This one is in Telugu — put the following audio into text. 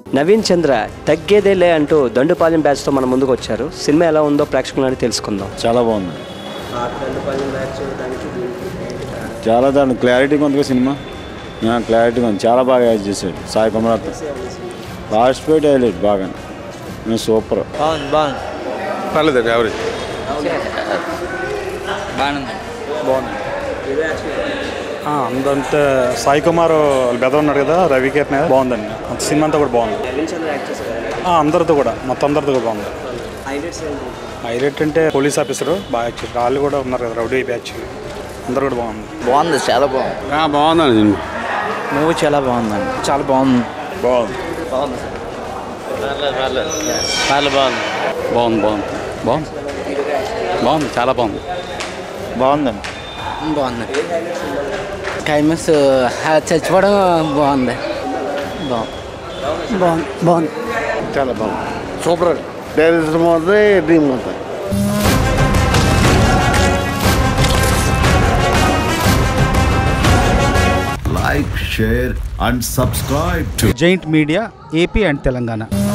నవీన్ చంద్ర తగ్గేదేలే అంటూ దండుపాలెం బ్యాచ్తో మన ముందుకు వచ్చారు సినిమా ఎలా ఉందో ప్రేక్షకులని తెలుసుకుందాం చాలా బాగుంది చాలా దాని క్లారిటీగా ఉంది కదా సినిమా ఆ, క్లారిటీగా ఉంది చాలా బాగా యాడ్ చేశాడు Sai Kumar last fight highlight బాగా నేను సూపర్ బాగుంది బాగుంది పర్లేదండి యావరేజ్ బాగుంది అందంటే సాయి కుమార్ వాళ్ళ బెద ఉన్నాడు కదా రవికిరణ్ బాగుందండి అంత సినిమా అంతా కూడా బాగుంది ఆ, అందరితో కూడా మొత్తం అందరితో కూడా బాగుంది హైలైట్ అంటే పోలీస్ ఆఫీసర్ బాగా యాక్ట్ చేశారు. వాళ్ళు కూడా ఉన్నారు కదా రౌడీ బ్యాచ్ అందరు కూడా బాగుంది బాగుంది చాలా బాగుంది బాగుందండి సినిమా మూవీ చాలా బాగుందండి చాలా బాగుంది బాగుంది చాలా బాగుంది బాగుంది బాగుంది బాగుంది బాగుంది చాలా బాగుంది బాగుందండి బాగుంది క్లైమాక్స్ చచ్చిపోవడం బాగుంది బాగుంది బాగుంది బాగుంది చాలా బాగుంది సూపర్ డైరెక్టర్ బాగుంది డ్రీమ్ అంతా like, share, and subscribe to giant media AP and Telangana